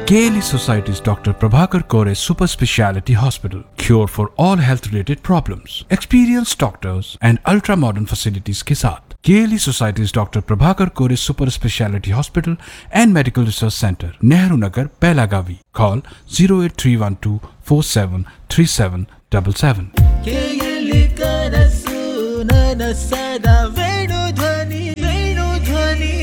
KLE Society's Dr. Prabhakar Kore Super Speciality Hospital. Cure for all health related problems. Experienced doctors and ultra modern facilities के साथ KLE Society's Dr. Prabhakar Kore Super Speciality Hospital and Medical Research Center, Nehru Nagar, Pelagavi. Call 08312 473777. ಕೇಯಲಿ ಕನಸು ನನಸದ ವೇಣು ಧ್ವನಿ ವೇಣು ಧ್ವನಿ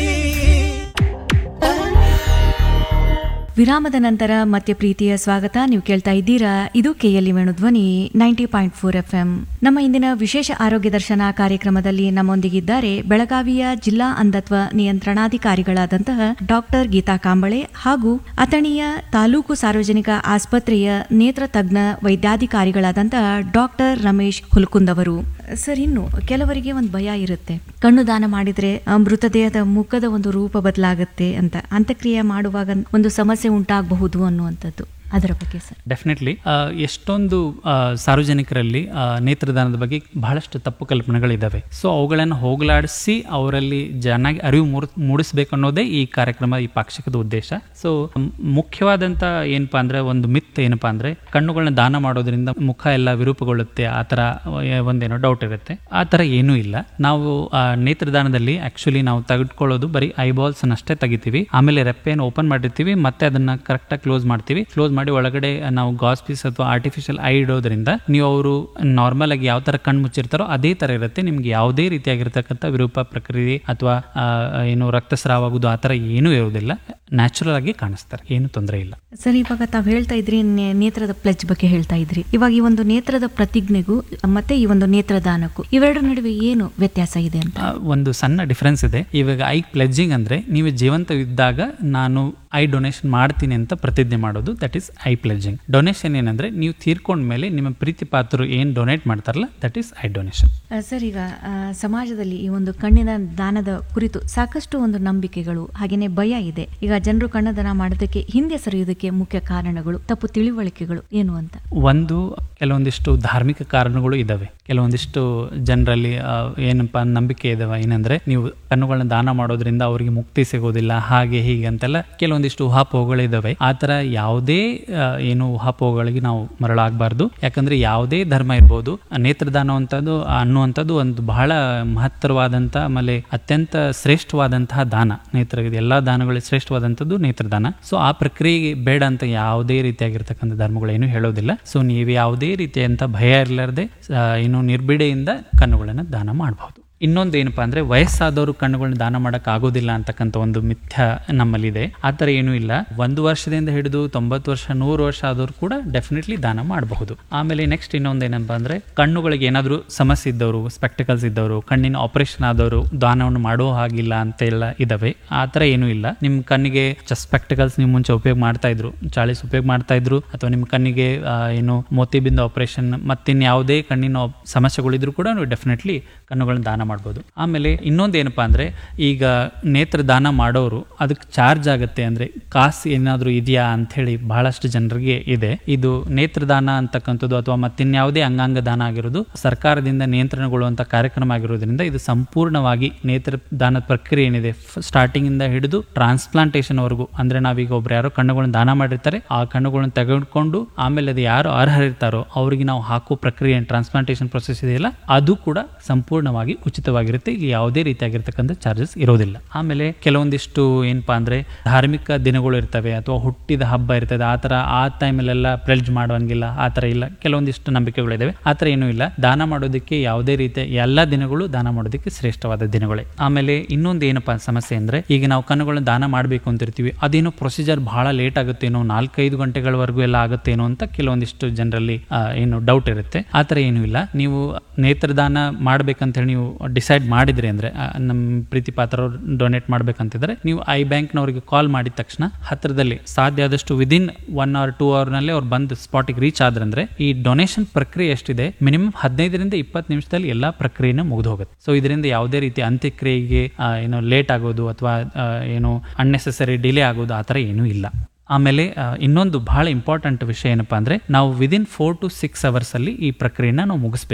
ವಿರಾಮದ ನಂತರ ಮತ್ತೆ ಪ್ರೀತಿಯ ಸ್ವಾಗತ ನೀವು ಕೇಳ್ತಾ ಇದ್ದೀರಾ ಇದು KLE Venudhwani ninety point four F M ನಮ್ಮ ಇಂದಿನ ವಿಶೇಷ ಆರೋಗ್ಯ ದರ್ಶನ ಕಾರ್ಯಕ್ರಮದಲ್ಲಿ ನಮ್ಮೊಂದಿಗಿದ್ದಾರೆ ಬೆಳಗಾವಿಯ ಜಿಲ್ಲಾ ಅಂಧತ್ವ ನಿಯಂತ್ರಣಾಧಿಕಾರಿಗಳಾದಂತಹ ಡಾಕ್ಟರ್ ಗೀತಾ ಕಾಂಬಳೆ ಹಾಗೂ ಅಥಣಿಯ ತಾಲೂಕು ಸಾರ್ವಜನಿಕ ಆಸ್ಪತ್ರೆಯ ನೇತ್ರ ತಜ್ಞ ವೈದ್ಯಾಧಿಕಾರಿಗಳಾದಂತಹ ಡಾಕ್ಟರ್ ರಮೇಶ್ ಹುಲ್ಕುಂದ್ ಅವರು ಸರ್ ಇನ್ನು ಕೆಲವರಿಗೆ ಒಂದು ಭಯ ಇರುತ್ತೆ ಕಣ್ಣು ದಾನ ಮಾಡಿದ್ರೆ ಆ, ಮೃತದೇಹದ ಮುಖದ ಒಂದು ರೂಪ ಬದಲಾಗುತ್ತೆ ಅಂತ ಅಂತ್ಯಕ್ರಿಯೆ ಮಾಡುವಾಗ ಒಂದು ಸಮಸ್ಯೆ ಉಂಟಾಗಬಹುದು ಅನ್ನುವಂಥದ್ದು ಅದರ ಬಗ್ಗೆ ಸರ್ ಡೆಫಿನೆಟ್ಲಿ ಎಷ್ಟೊಂದು ಆ, ಸಾರ್ವಜನಿಕರಲ್ಲಿ ಆ, ನೇತ್ರದಾನದ ಬಗ್ಗೆ ಬಹಳಷ್ಟು ತಪ್ಪು ಕಲ್ಪನೆಗಳಿದ್ದಾವೆ ಸೊ ಅವುಗಳನ್ನು ಹೋಗಲಾಡಿಸಿ ಅವರಲ್ಲಿ ಚೆನ್ನಾಗಿ ಅರಿವು ಮೂರ್ ಮೂಡಿಸ್ಬೇಕು ಅನ್ನೋದೇ ಈ ಕಾರ್ಯಕ್ರಮ ಈ ಪಾಕ್ಷಿಕದ ಉದ್ದೇಶ ಸೊ ಮುಖ್ಯವಾದಂಥ ಏನಪ್ಪಾ ಅಂದ್ರೆ ಒಂದು ಮಿತ್ ಏನಪ್ಪಾ ಅಂದ್ರೆ ಕಣ್ಣುಗಳನ್ನ ದಾನ ಮಾಡೋದ್ರಿಂದ ಮುಖ ಎಲ್ಲ ವಿರೂಪಗೊಳ್ಳುತ್ತೆ ಆ ಥರ ಒಂದೇನೋ ಡೌಟ್ ಇರುತ್ತೆ ಆ ಥರ ಏನೂ ಇಲ್ಲ ನಾವು ಆ, ನೇತ್ರದಾನದಲ್ಲಿ ಆಕ್ಚುಲಿ ನಾವು ತೆಗೆದುಕೊಳ್ಳೋದು ಬರೀ ಐಬಾಲ್ಸ್ ಅಷ್ಟೇ ತೆಗಿತೀವಿ ಆಮೇಲೆ ರೆಪ್ಪೆಯನ್ನು ಓಪನ್ ಮಾಡಿರ್ತೀವಿ ಮತ್ತೆ ಅದನ್ನ ಕರೆಕ್ಟಾಗಿ ಕ್ಲೋಸ್ ಮಾಡ್ತೀವಿ ಕ್ಲೋಸ್ ಮಾಡಿ ಒಳಗಡೆ ನಾವು ಗಾಸ್ ಪೀಸ್ ಅಥವಾ ಆರ್ಟಿಫಿಷಿಯಲ್ ಐ ಇಡೋದ್ರಿಂದ ನೀವು ಅವರು ನಾರ್ಮಲ್ ಆಗಿ ಯಾವ ತರ ಕಣ್ಣು ಮುಚ್ಚಿರ್ತಾರೋ ಅದೇ ತರ ಇರುತ್ತೆ ನಿಮ್ಗೆ ಯಾವುದೇ ರೀತಿಯಾಗಿರ್ತಕ್ಕಂಥ ವಿರೂಪ ಪ್ರಕ್ರಿಯೆ ಅಥವಾ ಆ, ಏನು ರಕ್ತಸ್ರಾವ ಆಗೋದು ಆ ಥರ ಏನೂ ಇರೋದಿಲ್ಲ ನ್ಯಾಚುರಲ್ ಆಗಿ ಕಾಣಿಸ್ತಾರೆ ಏನು ತೊಂದರೆ ಇಲ್ಲ ಸರ್ ಇವಾಗ ತಾವು ಹೇಳ್ತಾ ಇದ್ರಿ ನೇ- ನೇತ್ರದ ಪ್ಲೆಜ್ ಬಗ್ಗೆ ಹೇಳ್ತಾ ಇದ್ರಿ ಇವಾಗ ಈ ಒಂದು ನೇತ್ರದ ಪ್ರತಿಜ್ಞೆಗೂ ಮತ್ತೆ ಈ ಒಂದು ನೇತ್ರದಾನಕ್ಕೂ ಇವೆರಡರ ನಡುವೆ ಏನು ವ್ಯತ್ಯಾಸ ಇದೆ ಅಂತ ಆ, ಒಂದು ಸಣ್ಣ ಡಿಫ್ರೆನ್ಸ್ ಇದೆ ಇವಾಗ ಐ ಪ್ಲೆಡ್ಜಿಂಗ್ ಅಂದ್ರೆ ನೀವು ಜೀವಂತವಿದ್ದಾಗ ನಾನು ಐ ಡೊನೇಷನ್ ಮಾಡ್ತೀನಿ ಅಂತ ಪ್ರತಿಜ್ಞೆ ಮಾಡೋದು that is I pledging donation ಏನಂದ್ರೆ ನೀವು ತೀರ್ಕೊಂಡ ಮೇಲೆ ನಿಮ್ಮ ಪ್ರೀತಿ ಪಾತ್ರರು ಏನು ಡೊನೇಟ್ ಮಾಡ್ತಾರಲ್ಲ ದಟ್ ಈಸ್ ಐ ಡೊನೇಷನ್ ಆ, ಸರ್ ಈಗ ಆ, ಸಮಾಜದಲ್ಲಿ ಈ ಒಂದು ಕಣ್ಣಿನ ದಾನದ ಕುರಿತು ಸಾಕಷ್ಟು ಒಂದು ನಂಬಿಕೆಗಳು ಹಾಗೇನೆ ಭಯ ಇದೆ ಈಗ ಜನರು ಕಣ್ಣದಾನ ಮಾಡೋದಕ್ಕೆ ಹಿಂದೆ ಸರಿಯೋದಕ್ಕೆ ಮುಖ್ಯ ಕಾರಣಗಳು ತಪ್ಪು ತಿಳಿವಳಿಕೆಗಳು ಏನು ಅಂತ ಒಂದು ಕೆಲವೊಂದಿಷ್ಟು ಧಾರ್ಮಿಕ ಕಾರಣಗಳು ಇದಾವೆ ಕೆಲವೊಂದಿಷ್ಟು ಜನರಲ್ಲಿ ಆ, ಏನಪ್ಪಾ ನಂಬಿಕೆ ಇದಾವೆ ಏನಂದ್ರೆ ನೀವು ಕಣ್ಣುಗಳನ್ನ ದಾನ ಮಾಡೋದ್ರಿಂದ ಅವರಿಗೆ ಮುಕ್ತಿ ಸಿಗೋದಿಲ್ಲ ಹಾಗೆ ಹೀಗೆ ಅಂತೆಲ್ಲ ಕೆಲವೊಂದಿಷ್ಟು ಊಹಾಪೋಹಗಳು ಇದಾವೆ ಆ ಥರ ಯಾವುದೇ ಆ, ಏನು ಊಹಾಪೋಹಗಳಿಗೆ ನಾವು ಮರಳಾಗಬಾರ್ದು ಯಾಕಂದ್ರೆ ಯಾವುದೇ ಧರ್ಮ ಇರ್ಬೋದು ಆ ನೇತ್ರದಾನ ಅಂತದ್ದು ಅನ್ನುವಂಥದ್ದು ಒಂದು ಬಹಳ ಮಹತ್ತರವಾದಂಥ ಆಮೇಲೆ ಅತ್ಯಂತ ಶ್ರೇಷ್ಠವಾದಂತಹ ದಾನ ನೇತ್ರ ಎಲ್ಲ ದಾನಗಳಲ್ಲಿ ಶ್ರೇಷ್ಠವಾದಂಥದ್ದು ನೇತ್ರದಾನ ಸೊ ಆ ಪ್ರಕ್ರಿಯೆಗೆ ಬೇಡ ಅಂತ ಯಾವುದೇ ರೀತಿಯಾಗಿರ್ತಕ್ಕಂಥ ಧರ್ಮಗಳು ಏನು ಹೇಳೋದಿಲ್ಲ ಸೊ ನೀವು ಯಾವುದೇ ರೀತಿಯಂತ ಭಯ ಇರಲಾರ್ದೆ ಆ, ಏನು ನಿರ್ಬಿಡೆಯಿಂದ ಕಣ್ಣುಗಳನ್ನು ದಾನ ಮಾಡಬಹುದು ಇನ್ನೊಂದು ಏನಪ್ಪಾ ಅಂದ್ರೆ ವಯಸ್ಸಾದವರು ಕಣ್ಣುಗಳನ್ನ ದಾನ ಮಾಡಕ್ ಆಗೋದಿಲ್ಲ ಅಂತಕ್ಕಂಥ ಒಂದು ಮಿಥ್ಯ ನಮ್ಮಲ್ಲಿದೆ ಆ ಥರ ಏನೂ ಇಲ್ಲ ಒಂದು ವರ್ಷದಿಂದ ಹಿಡಿದು ತೊಂಬತ್ತು ವರ್ಷ ನೂರು ವರ್ಷ ಆದವರು ಕೂಡ ಡೆಫಿನೆಟ್ಲಿ ದಾನ ಮಾಡಬಹುದು ಆಮೇಲೆ ನೆಕ್ಸ್ಟ್ ಇನ್ನೊಂದು ಏನಪ್ಪಾ ಅಂದ್ರೆ ಕಣ್ಣುಗಳಿಗೆ ಏನಾದರೂ ಸಮಸ್ಯೆ ಇದ್ದವರು ಸ್ಪೆಕ್ಟಿಕಲ್ಸ್ ಇದ್ದವರು ಕಣ್ಣಿನ ಆಪರೇಷನ್ ಆದವರು ದಾನವನ್ನು ಮಾಡೋ ಹಾಗಿಲ್ಲ ಅಂತ ಎಲ್ಲ ಇದಾವೆ ಆ ಥರ ಏನೂ ಇಲ್ಲ ನಿಮ್ಮ ಕಣ್ಣಿಗೆ ಸ್ಪೆಕ್ಟಿಕಲ್ಸ್ ನೀವು ಮುಂಚೆ ಉಪಯೋಗ ಮಾಡ್ತಾ ಇದ್ರು ಚಾಳಿಸ್ ಉಪಯೋಗ ಮಾಡ್ತಾ ಇದ್ರು ಅಥವಾ ನಿಮ್ಮ ಕಣ್ಣಿಗೆ ಆ, ಏನು ಮೋತಿಬಿಂದ ಆಪರೇಷನ್ ಮತ್ತಿನ್ ಯಾವುದೇ ಕಣ್ಣಿನ op- ಸಮಸ್ಯೆಗಳಿದ್ರು ಕೂಡ ನೀವು ಡೆಫಿನೆಟ್ಲಿ ಕಣ್ಣುಗಳನ್ನ ದಾನ ಮಾಡ್ಬೋದು ಆಮೇಲೆ ಇನ್ನೊಂದು ಏನಪ್ಪಾ ಅಂದ್ರೆ ಈಗ ನೇತ್ರ ದಾನ ಮಾಡೋರು ಅದಕ್ಕೆ ಚಾರ್ಜ್ ಆಗುತ್ತೆ ಅಂದ್ರೆ ಕಾಸು ಏನಾದರೂ ಇದೆಯಾ ಅಂತ ಹೇಳಿ ಬಹಳಷ್ಟು ಜನರಿಗೆ ಇದೆ ಇದು ನೇತ್ರದಾನ ಅಂತಕ್ಕಂಥದ್ದು ಅಥವಾ ಮತ್ತಿನ್ಯಾವುದೇ ಅಂಗಾಂಗ ದಾನ ಆಗಿರೋದು ಸರ್ಕಾರದಿಂದ ನಿಯಂತ್ರಣಗೊಳ್ಳುವಂತ ಕಾರ್ಯಕ್ರಮ ಆಗಿರೋದ್ರಿಂದ ಇದು ಸಂಪೂರ್ಣವಾಗಿ ನೇತ್ರ ದಾನದ ಪ್ರಕ್ರಿಯೆ ಏನಿದೆ ಸ್ಟಾರ್ಟಿಂಗ್ ಇಂದ ಹಿಡಿದು ಟ್ರಾನ್ಸ್ಪ್ಲಾಂಟೇಷನ್ ವರೆಗೂ ಅಂದ್ರೆ ನಾವೀಗ ಒಬ್ರು ಯಾರೋ ಕಣ್ಣುಗಳನ್ನ ದಾನ ಮಾಡಿರ್ತಾರೆ ಆ ಕಣ್ಣುಗಳನ್ನ ತೆಗೆದುಕೊಂಡು ಆಮೇಲೆ ಅದು ಯಾರು ಅರ್ಹರಿರ್ತಾರೋ ಅವರಿಗೆ ನಾವು ಹಾಕೋ ಪ್ರಕ್ರಿಯೆ ಟ್ರಾನ್ಸ್ಪ್ಲಾಂಟೇಷನ್ ಪ್ರೊಸೆಸ್ ಇದೆಯಲ್ಲ ಅದು ಕೂಡ ಸಂಪೂರ್ಣವಾಗಿ ಉಚಿತವಾಗಿರುತ್ತೆ ಇಲ್ಲಿ ಯಾವುದೇ ರೀತಿಯಾಗಿರ್ತಕ್ಕಂಥ ಚಾರ್ಜಸ್ ಇರೋದಿಲ್ಲ ಆಮೇಲೆ ಕೆಲವೊಂದಿಷ್ಟು ಏನಪ್ಪಾ ಅಂದ್ರೆ ಧಾರ್ಮಿಕ ದಿನಗಳು ಇರ್ತವೆ ಅಥವಾ ಹುಟ್ಟಿದ ಹಬ್ಬ ಇರ್ತದೆ ಆ ಥರ ಆ ಟೈಮಲ್ಲೆಲ್ಲ ಪ್ಲೆಡ್ಜ್ ಮಾಡುವಂಗಿಲ್ಲ ಆ ಥರ ಇಲ್ಲ ಕೆಲವೊಂದಿಷ್ಟು ನಂಬಿಕೆಗಳಿದಾವೆ ಆ ಥರ ಏನೂ ಇಲ್ಲ ದಾನ ಮಾಡೋದಕ್ಕೆ ಯಾವುದೇ ರೀತಿಯ ಎಲ್ಲ ದಿನಗಳು ದಾನ ಮಾಡೋದಕ್ಕೆ ಶ್ರೇಷ್ಠವಾದ ದಿನಗಳೇ ಆಮೇಲೆ ಇನ್ನೊಂದು ಏನಪ್ಪಾ ಸಮಸ್ಯೆ ಅಂದ್ರೆ ಈಗ ನಾವು ಕಣ್ಣುಗಳನ್ನ ದಾನ ಮಾಡಬೇಕು ಅಂತಿರ್ತೀವಿ ಅದೇನೋ ಪ್ರೊಸೀಜರ್ ಬಹಳ ಲೇಟ್ ಆಗುತ್ತೇನೋ ನಾಲ್ಕೈದು ಗಂಟೆಗಳವರೆಗೂ ಎಲ್ಲ ಆಗುತ್ತೇನೋ ಅಂತ ಕೆಲವೊಂದಿಷ್ಟು ಜನರಲ್ಲಿ ಆ, ಏನು ಡೌಟ್ ಇರುತ್ತೆ ಆ ಥರ ಏನೂ ಇಲ್ಲ ನೀವು ನೇತ್ರದಾನ ಮಾಡ್ಬೇಕಂತ ಹೇಳಿ ನೀವು ಡಿಸೈಡ್ ಮಾಡಿದ್ರಿ ಅಂದ್ರೆ ಆ, ನಮ್ಮ ಪ್ರೀತಿ ಪಾತ್ರರು ಡೊನೇಟ್ ಮಾಡ್ಬೇಕಂತಿದ್ರೆ ನೀವು ಐ ಬ್ಯಾಂಕ್ನವರಿಗೆ ಕಾಲ್ ಮಾಡಿದ ತಕ್ಷಣ ಹತ್ರದಲ್ಲಿ ಸಾಧ್ಯ ಆದಷ್ಟು ವಿದಿನ್ ಒನ್ ಅವರ್ ಟೂ ಅವರ್ನಲ್ಲಿ ಅವ್ರು ಬಂದು ಸ್ಪಾಟಿಗೆ ರೀಚ್ ಆದ್ರಂದ್ರೆ ಈ ಡೊನೇಷನ್ ಪ್ರಕ್ರಿಯೆ ಎಷ್ಟಿದೆ ಮಿನಿಮಮ್ ಹದಿನೈದರಿಂದ ಇಪ್ಪತ್ತು ನಿಮಿಷದಲ್ಲಿ ಎಲ್ಲ ಪ್ರಕ್ರಿಯೆನ ಮುಗಿದು ಹೋಗುತ್ತೆ ಸೊ ಇದರಿಂದ ಯಾವುದೇ ರೀತಿ ಅಂತ್ಯಕ್ರಿಯೆಗೆ ಆ, ಏನು ಲೇಟ್ ಆಗೋದು ಅಥವಾ ಆ, ಏನು ಅನ್ನೆಸೆಸರಿ ಡಿಲೇ ಆಗೋದು ಆ ಥರ ಏನೂ ಇಲ್ಲ ಆಮೇಲೆ ಆ, ಇನ್ನೊಂದು ಬಹಳ ಇಂಪಾರ್ಟೆಂಟ್ ವಿಷಯ ಏನಪ್ಪಾ ಅಂದ್ರೆ ನಾವು within four to six hours ಅಲ್ಲಿ ಈ ಪ್ರಕ್ರಿಯೆನ ನಾವು ಮುಗಿಸ್ಬೇಕು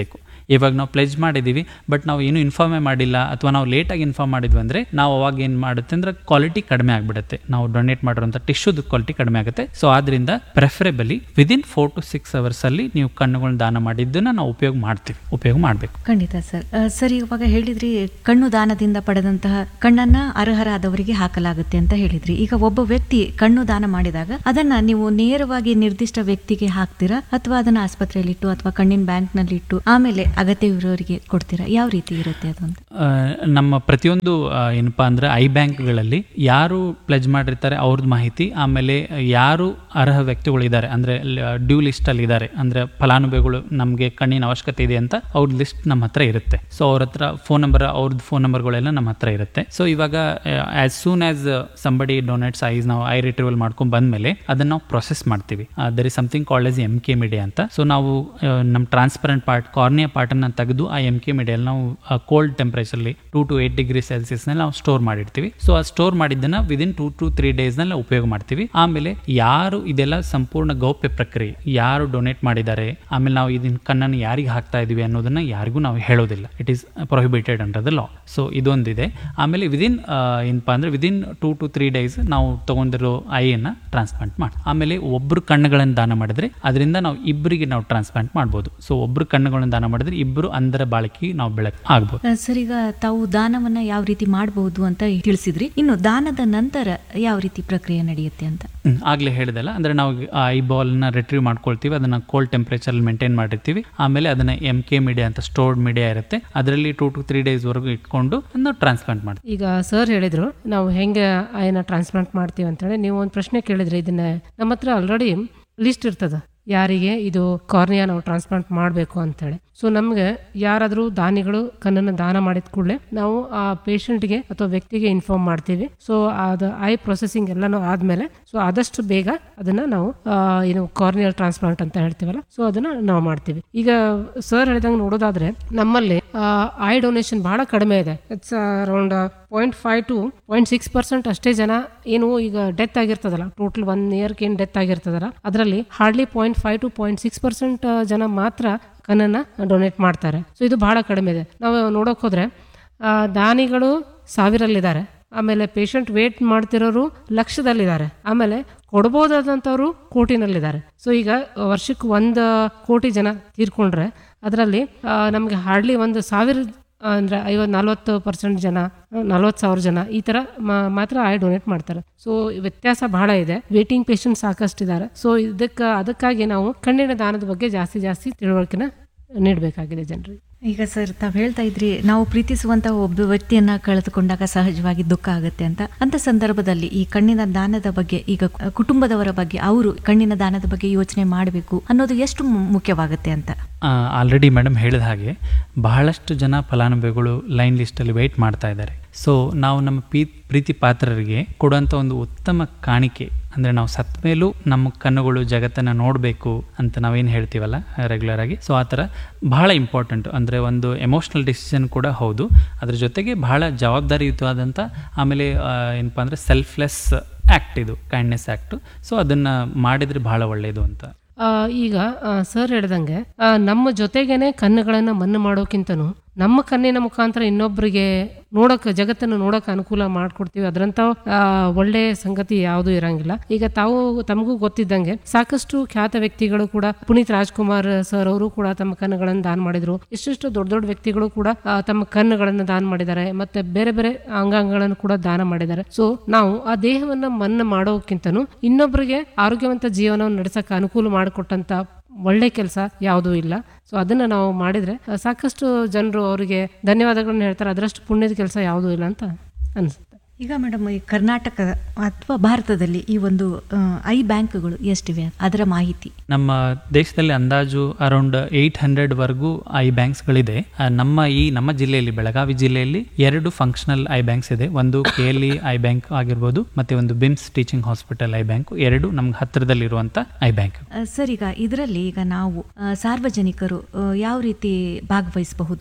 ಇವಾಗ ನಾವು ಪ್ಲೆಜ್ ಮಾಡಿದೀವಿ ಬಟ್ ನಾವು ಏನು ಇನ್ಫಾರ್ಮೇ ಮಾಡಿಲ್ಲ ಅಥವಾ ನಾವು ಲೇಟಾಗಿ ಇನ್ಫಾರ್ಮ್ ಮಾಡಿದ್ವಿ ಅಂದ್ರೆ ನಾವು ಅವಾಗ ಏನು ಮಾಡುತ್ತೆ ಅಂದ್ರೆ ಕ್ವಾಲಿಟಿ ಕಡಿಮೆ ಆಗಿಬಿಡುತ್ತೆ ನಾವು ಡೊನೇಟ್ ಮಾಡಿರೋಂಥ ಟಿಶ್ಯೂದ ಕ್ವಾಲಿಟಿ ಕಡಿಮೆ ಆಗುತ್ತೆ ಸೊ ಆದ್ರಿಂದ preferably within four to six hours ಅಲ್ಲಿ ನೀವು ಕಣ್ಣುಗಳನ್ನ ದಾನ ಮಾಡಿದ್ದನ್ನ ನಾವು ಉಪಯೋಗ ಮಾಡ್ತೀವಿ ಉಪಯೋಗ ಮಾಡಬೇಕು ಖಂಡಿತ ಸರ್ ಆ, ಸರ್ ಇವಾಗ ಹೇಳಿದ್ರಿ ಕಣ್ಣು ದಾನದಿಂದ ಪಡೆದಂತಹ ಕಣ್ಣನ್ನ ಅರ್ಹರಾದವರಿಗೆ ಹಾಕಲಾಗುತ್ತೆ ಅಂತ ಹೇಳಿದ್ರಿ ಈಗ ಒಬ್ಬ ವ್ಯಕ್ತಿ ಕಣ್ಣು ದಾನ ಮಾಡಿದಾಗ ಅದನ್ನ ನೀವು ನೇರವಾಗಿ ನಿರ್ದಿಷ್ಟ ವ್ಯಕ್ತಿಗೆ ಹಾಕ್ತೀರಾ ಅಥವಾ ಅದನ್ನ ಆಸ್ಪತ್ರೆಯಲ್ಲಿ ಇಟ್ಟು ಅಥವಾ ಕಣ್ಣಿನ ಬ್ಯಾಂಕ್ ನಲ್ಲಿ ಇಟ್ಟು ಆಮೇಲೆ ಅಗತ್ಯವಿರೋರಿಗೆ ಕೊಡ್ತೀರಾ ಯಾವ ರೀತಿ ಇರುತ್ತೆ ಅದೊಂದು ಆ, ನಮ್ಮ ಪ್ರತಿಯೊಂದು ಆ, ಏನಪ್ಪಾ ಅಂದ್ರೆ ಐ ಬ್ಯಾಂಕ್ಗಳಲ್ಲಿ ಯಾರು ಪ್ಲೆಜ್ ಮಾಡಿರ್ತಾರೆ ಅವ್ರದ್ದು ಮಾಹಿತಿ ಆಮೇಲೆ ಯಾರು ಅರ್ಹ ವ್ಯಕ್ತಿಗಳು ಇದ್ದಾರೆ ಅಂದ್ರೆ ಡ್ಯೂ ಲಿಸ್ಟ್ ಅಲ್ಲಿ ಇದ್ದಾರೆ ಅಂದ್ರೆ ಫಲಾನುಭವಿಗಳು ನಮಗೆ ಕಣ್ಣಿನ ಅವಶ್ಯಕತೆ ಇದೆ ಅಂತ ಅವ್ರ ಲಿಸ್ಟ್ ನಮ್ಮ ಹತ್ರ ಇರುತ್ತೆ ಸೊ ಅವ್ರ ಹತ್ರ ಫೋನ್ ನಂಬರ್ ಅವ್ರದ್ದು ಫೋನ್ ನಂಬರ್ಗಳೆಲ್ಲ ನಮ್ಮ ಹತ್ರ ಇರುತ್ತೆ ಸೊ ಇವಾಗ as soon as somebody donates eyes ನಾವು ಐ ರಿಟ್ರಿವಲ್ ಮಾಡ್ಕೊಂಡ್ ಬಂದ್ಮೇಲೆ ಅದನ್ನ ನಾವು ಪ್ರೊಸೆಸ್ ಮಾಡ್ತೀವಿ there is something called S M K media ಅಂತ ಸೊ ನಾವು ಆ, ನಮ್ಮ ಟ್ರಾನ್ಸ್ಪರೆಂಟ್ ಪಾರ್ಟ್ ಕಾರ್ನಿಯಾ ಪಾರ್ಟನ್ನು ತೆಗೆದು ಆ ಎಮ್ ಕೆ ಮೀಡಿಯಲ್ಲಿ ನಾವು ಕೋಲ್ಡ್ ಟೆಂಪರೇಚರ್ಲಿ ಟೂ ಟು ಏಟ್ ಡಿಗ್ರಿ ಸೆಲ್ಸಿಯಸ್ನಲ್ಲಿ ನಾವು ಸ್ಟೋರ್ ಮಾಡಿರ್ತೀವಿ ಸೊ ಆ ಸ್ಟೋರ್ ಮಾಡಿದ್ದನ್ನ ವಿದಿನ್ ಟೂ ಟು ತ್ರೀ ಡೇಸ್ನಲ್ಲಿ ಉಪಯೋಗ ಮಾಡ್ತೀವಿ ಆಮೇಲೆ ಯಾರು ಇದೆಲ್ಲ ಸಂಪೂರ್ಣ ಗೌಪ್ಯ ಪ್ರಕ್ರಿಯೆ ಯಾರು ಡೊನೇಟ್ ಮಾಡಿದ್ದಾರೆ ಆಮೇಲೆ ನಾವು ಇದನ್ನ ಕಣ್ಣನ್ನು ಯಾರಿಗೆ ಹಾಕ್ತಾ ಇದೀವಿ ಅನ್ನೋದನ್ನ ಯಾರಿಗೂ ನಾವು ಹೇಳೋದಿಲ್ಲ it is prohibited under the law so ಇದೊಂದಿದೆ ಆಮೇಲೆ ವಿದಿನ್ ಏನಪ್ಪಾ ಅಂದ್ರೆ within two to three days ನಾವು ತಗೊಂಡಿರೋ ಐಯನ್ನು ಟ್ರಾನ್ಸ್ಪ್ಲಾಂಟ್ ಮಾಡಿ ಆಮೇಲೆ ಒಬ್ರು ಕಣ್ಣುಗಳನ್ನು ದಾನ ಮಾಡಿದ್ರೆ ಅದರಿಂದ ನಾವು ಇಬ್ಬರಿಗೆ ನಾವು ಟ್ರಾನ್ಸ್ಪ್ಲಾಂಟ್ ಮಾಡ್ಬೋದು ಸೊ ಒಬ್ರು ಕಣ್ಣುಗಳನ್ನು ದಾನ ಮಾಡಿದ್ರೆ ಇಬ್ಬರು ಅಂದರ ಬಾಳಿಕೆ ನಾವು ಬೆಳಕು ಆಗ್ಬೋದು ಆ, ಸರ್ ಈಗ ತಾವು ದಾನವನ್ನ ಯಾವ ರೀತಿ ಮಾಡಬಹುದು ಅಂತ ತಿಳಿಸಿದ್ರಿ ಇನ್ನು ದಾನದ ನಂತರ ಯಾವ ರೀತಿ ಪ್ರಕ್ರಿಯೆ ನಡೆಯುತ್ತೆ ಅಂತ ಹ್ಮ್, ಆಗ್ಲೇ ಹೇಳಿದಲ್ಲ ಅಂದ್ರೆ ನಾವು ಆ ಐ ಬಾಲ್ನ ರಿಟ್ರೀವ್ ಮಾಡ್ಕೊಳ್ತೀವಿ ಅದನ್ನ ಕೋಲ್ಡ್ ಟೆಂಪರೇಚರ್ ಮೇಂಟೈನ್ ಮಾಡಿರ್ತೀವಿ ಆಮೇಲೆ ಅದನ್ನ ಎಮ್ ಕೆ ಮೀಡಿಯಾ ಅಂತ ಸ್ಟೋರ್ಡ್ ಮೀಡಿಯಾ ಇರುತ್ತೆ ಅದರಲ್ಲಿ ಟೂ ಟು ತ್ರೀ ಡೇಸ್ ವರೆಗೂ ಇಟ್ಕೊಂಡು ನಾವು ಟ್ರಾನ್ಸ್ಪ್ಲಾಂಟ್ ಮಾಡ್ತೀವಿ ಈಗ ಸರ್ ಹೇಳಿದ್ರು ನಾವು ಹೆಂಗೆ ಆಯನ ಟ್ರಾನ್ಸ್ಪ್ಲಾಂಟ್ ಮಾಡ್ತೀವಿ ಅಂತೇಳಿ ನೀವು ಒಂದು ಪ್ರಶ್ನೆ ಕೇಳಿದ್ರಿ ಇದನ್ನ ನಮ್ಮ ಹತ್ರ ಆಲ್ರೆಡಿ ಲಿಸ್ಟ್ ಇರ್ತದ ಯಾರಿಗೆ ಇದು ಕಾರ್ನಿಯಾ ನಾವು ಟ್ರಾನ್ಸ್ಪ್ಲಾಂಟ್ ಮಾಡಬೇಕು ಅಂತೇಳಿ ಸೊ ನಮಗೆ ಯಾರಾದರೂ ದಾನಿಗಳು ಕಣ್ಣನ್ನು ದಾನ ಮಾಡಿದ ಕೂಡಲೇ ನಾವು ಆ ಪೇಷಂಟ್ಗೆ ಅಥವಾ ವ್ಯಕ್ತಿಗೆ ಇನ್ಫಾರ್ಮ್ ಮಾಡ್ತೀವಿ ಸೊ ಅದು ಐ ಪ್ರೊಸೆಸಿಂಗ್ ಎಲ್ಲನೂ ಆದಮೇಲೆ ಸೊ ಆದಷ್ಟು ಬೇಗ ಅದನ್ನ ನಾವು ಆ, ಏನು ಕಾರ್ನಿಯಲ್ ಟ್ರಾನ್ಸ್ಪ್ಲಾಂಟ್ ಅಂತ ಹೇಳ್ತೀವಲ್ಲ ಸೊ ಅದನ್ನ ನಾವು ಮಾಡ್ತೀವಿ ಈಗ ಸರ್ ಹೇಳಿದಂಗೆ ನೋಡೋದಾದ್ರೆ ನಮ್ಮಲ್ಲಿ ಐ ಡೊನೇಷನ್ ಬಹಳ ಕಡಿಮೆ ಇದೆ it's around point five to point six percent ಅಷ್ಟೇ ಜನ ಏನು ಈಗ ಡೆತ್ ಆಗಿರ್ತದಲ್ಲ ಟೋಟಲ್ ಒನ್ ಇಯರ್ಗೆ ಏನು ಡೆತ್ ಆಗಿರ್ತದಲ್ಲ ಅದರಲ್ಲಿ hardly point five to point six percent ಜನ ಮಾತ್ರ ಕಣ್ಣನ್ನ ಡೊನೇಟ್ ಮಾಡ್ತಾರೆ ಸೊ ಇದು ಬಹಳ ಕಡಿಮೆ ಇದೆ ನಾವು ನೋಡೋಕೆ ಹೋದ್ರೆ ಆ, ದಾನಿಗಳು ಸಾವಿರಲ್ಲಿದ್ದಾರೆ ಆಮೇಲೆ ಪೇಷಂಟ್ ವೇಟ್ ಮಾಡ್ತಿರೋರು ಲಕ್ಷದಲ್ಲಿದ್ದಾರೆ ಆಮೇಲೆ ಕೊಡ್ಬೋದಾದಂಥವ್ರು ಕೋಟಿನಲ್ಲಿದ್ದಾರೆ ಸೊ ಈಗ ವರ್ಷಕ್ಕೆ ಒಂದು ಕೋಟಿ ಜನ ತೀರ್ಕೊಂಡ್ರೆ ಅದರಲ್ಲಿ ನಮಗೆ ಹಾರ್ಡ್ಲಿ ಒಂದು ಸಾವಿರ ಅಂದ್ರೆ ಐವತ್ತು ನಲ್ವತ್ತು ಪರ್ಸೆಂಟ್ ಜನ ನಲ್ವತ್ತು ಸಾವಿರ ಜನ ಈ ಥರ ಮ- ಮಾತ್ರ ಐ ಡೊನೇಟ್ ಮಾಡ್ತಾರೆ ಸೊ ವ್ಯತ್ಯಾಸ ಬಹಳ ಇದೆ ವೇಟಿಂಗ್ ಪೇಷಂಟ್ ಸಾಕಷ್ಟು ಇದ್ದಾರೆ ಸೊ ಇದಕ್ಕೆ ಅದಕ್ಕಾಗಿ ನಾವು ಕಣ್ಣಿನ ದಾನದ ಬಗ್ಗೆ ಜಾಸ್ತಿ ಜಾಸ್ತಿ ತಿಳುವಳಿಕೆನ ನೀಡಬೇಕಾಗಿದೆ ಜನರಿಗೆ ಈಗ ಸರ್ ತಾವ್ ಹೇಳ್ತಾ ಇದ್ರಿ ನಾವು ಪ್ರೀತಿಸುವಂತಹ ಒಬ್ಬ ವ್ಯಕ್ತಿಯನ್ನ ಕಳೆದುಕೊಂಡಾಗ ಸಹಜವಾಗಿ ದುಃಖ ಆಗುತ್ತೆ ಅಂತ ಅಂತ ಸಂದರ್ಭದಲ್ಲಿ ಈ ಕಣ್ಣಿನ ದಾನದ ಬಗ್ಗೆ ಈಗ ಕು- ಕುಟುಂಬದವರ ಬಗ್ಗೆ ಅವರು ಕಣ್ಣಿನ ದಾನದ ಬಗ್ಗೆ ಯೋಚನೆ ಮಾಡಬೇಕು ಅನ್ನೋದು ಎಷ್ಟು ಮು- ಮುಖ್ಯವಾಗುತ್ತೆ ಅಂತ ಆಲ್ರೆಡಿ ಮೇಡಮ್ ಹೇಳಿದ ಹಾಗೆ ಬಹಳಷ್ಟು ಜನ ಫಲಾನುಭವಿಗಳು ಲೈನ್ ಲಿಸ್ಟಲ್ಲಿ ವೆಯ್ಟ್ ಮಾಡ್ತಾ ಇದ್ದಾರೆ ಸೊ ನಾವು ನಮ್ಮ ಪೀ ಪ್ರೀತಿ ಪಾತ್ರರಿಗೆ ಕೊಡುವಂಥ ಒಂದು ಉತ್ತಮ ಕಾಣಿಕೆ ಅಂದರೆ ನಾವು ಸತ್ತ ಮೇಲೂ ನಮ್ಮ ಕಣ್ಣುಗಳು ಜಗತ್ತನ್ನು ನೋಡಬೇಕು ಅಂತ ನಾವೇನು ಹೇಳ್ತೀವಲ್ಲ ರೆಗ್ಯುಲರ್ ಆಗಿ ಸೊ ಆ ಥರ ಬಹಳ ಇಂಪಾರ್ಟೆಂಟ್ ಅಂದರೆ ಒಂದು ಎಮೋಷ್ನಲ್ ಡಿಸಿಷನ್ ಕೂಡ ಹೌದು ಅದ್ರ ಜೊತೆಗೆ ಬಹಳ ಜವಾಬ್ದಾರಿಯುತವಾದಂಥ ಆಮೇಲೆ ಆ, ಏನಪ್ಪ ಅಂದರೆ ಸೆಲ್ಫ್ಲೆಸ್ ಆ್ಯಕ್ಟ್ ಇದು ಕೈಂಡ್ನೆಸ್ ಆ್ಯಕ್ಟು ಸೊ ಅದನ್ನು ಮಾಡಿದರೆ ಬಹಳ ಒಳ್ಳೆಯದು ಅಂತ ಆ, ಈಗ ಸರ್ ಹೇಳ್ದಂಗೆ ಆ, ನಮ್ಮ ಜೊತೆಗೇನೆ ಕಣ್ಣುಗಳನ್ನು ಮಣ್ಣು ಮಾಡೋಕ್ಕಿಂತನೂ ನಮ್ಮ ಕಣ್ಣಿನ ಮುಖಾಂತರ ಇನ್ನೊಬ್ಬರಿಗೆ ನೋಡಕ್ ಜಗತ್ತನ್ನು ನೋಡಕ್ ಅನುಕೂಲ ಮಾಡ್ಕೊಡ್ತೀವಿ ಅದರಂತ ಒಳ್ಳೆ ಸಂಗತಿ ಯಾವುದೂ ಇರಂಗಿಲ್ಲ ಈಗ ತಾವು ತಮಗೂ ಗೊತ್ತಿದ್ದಂಗೆ ಸಾಕಷ್ಟು ಖ್ಯಾತ ವ್ಯಕ್ತಿಗಳು ಕೂಡ ಪುನೀತ್ ರಾಜ್ಕುಮಾರ್ ಸರ್ ಅವರು ಕೂಡ ತಮ್ಮ ಕಣ್ಣುಗಳನ್ನು ದಾನ ಮಾಡಿದ್ರು ಎಷ್ಟೆಷ್ಟು ದೊಡ್ಡ ದೊಡ್ಡ ವ್ಯಕ್ತಿಗಳು ಕೂಡ ಆ, ತಮ್ಮ ಕಣ್ಣುಗಳನ್ನು ದಾನ ಮಾಡಿದ್ದಾರೆ ಮತ್ತೆ ಬೇರೆ ಬೇರೆ ಅಂಗಾಂಗಗಳನ್ನು ಕೂಡ ದಾನ ಮಾಡಿದ್ದಾರೆ ಸೊ ನಾವು ಆ ದೇಹವನ್ನ ಮನ್ನ ಮಾಡೋಕ್ಕಿಂತನೂ ಇನ್ನೊಬ್ಬರಿಗೆ ಆರೋಗ್ಯವಂತ ಜೀವನವನ್ನು ನಡೆಸಕ್ಕೆ ಅನುಕೂಲ ಮಾಡಿಕೊಟ್ಟಂತ ಒಳ್ಳೆ ಕೆಲಸ ಯಾವುದೂ ಇಲ್ಲ ಸೊ ಅದನ್ನ ನಾವು ಮಾಡಿದ್ರೆ ಆ, ಸಾಕಷ್ಟು ಜನರು ಅವರಿಗೆ ಧನ್ಯವಾದಗಳನ್ನ ಹೇಳ್ತಾರೆ ಅದರಷ್ಟು ಪುಣ್ಯದ ಕೆಲಸ ಯಾವುದೂ ಇಲ್ಲ ಅಂತ ಅನ್ಸುತ್ತೆ ಈಗ ಮೇಡಮ್ ಈ ಕರ್ನಾಟಕ ಅಥವಾ ಭಾರತದಲ್ಲಿ ಈ ಒಂದು ಆ, ಐ ಬ್ಯಾಂಕ್ಗಳು ಎಷ್ಟಿವೆ ಅದರ ಮಾಹಿತಿ ನಮ್ಮ ದೇಶದಲ್ಲಿ ಅಂದಾಜು ಅರೌಂಡ್ ಏಯ್ಟ್ ಹಂಡ್ರೆಡ್ ವರೆಗೂ ಐ ಬ್ಯಾಂಕ್ಸ್ಗಳಿದೆ ಆ, ನಮ್ಮ ಈ ನಮ್ಮ ಜಿಲ್ಲೆಯಲ್ಲಿ ಬೆಳಗಾವಿ ಜಿಲ್ಲೆಯಲ್ಲಿ ಎರಡು ಫಂಕ್ಷನಲ್ ಐ ಬ್ಯಾಂಕ್ಸ್ ಇದೆ ಒಂದು K L E I bank ಆಗಿರ್ಬೋದು ಮತ್ತೆ ಒಂದು BIMS teaching hospital I bank ಎರಡು ನಮ್ಗೆ ಹತ್ತಿರದಲ್ಲಿರುವಂತ ಐ ಬ್ಯಾಂಕ್ ಆ, ಸರ್ ಈಗ ಇದರಲ್ಲಿ ಈಗ ನಾವು ಆ, ಸಾರ್ವಜನಿಕರು ಆ, ಯಾವ ರೀತಿ ಭಾಗವಹಿಸಬಹುದು ಅಂತ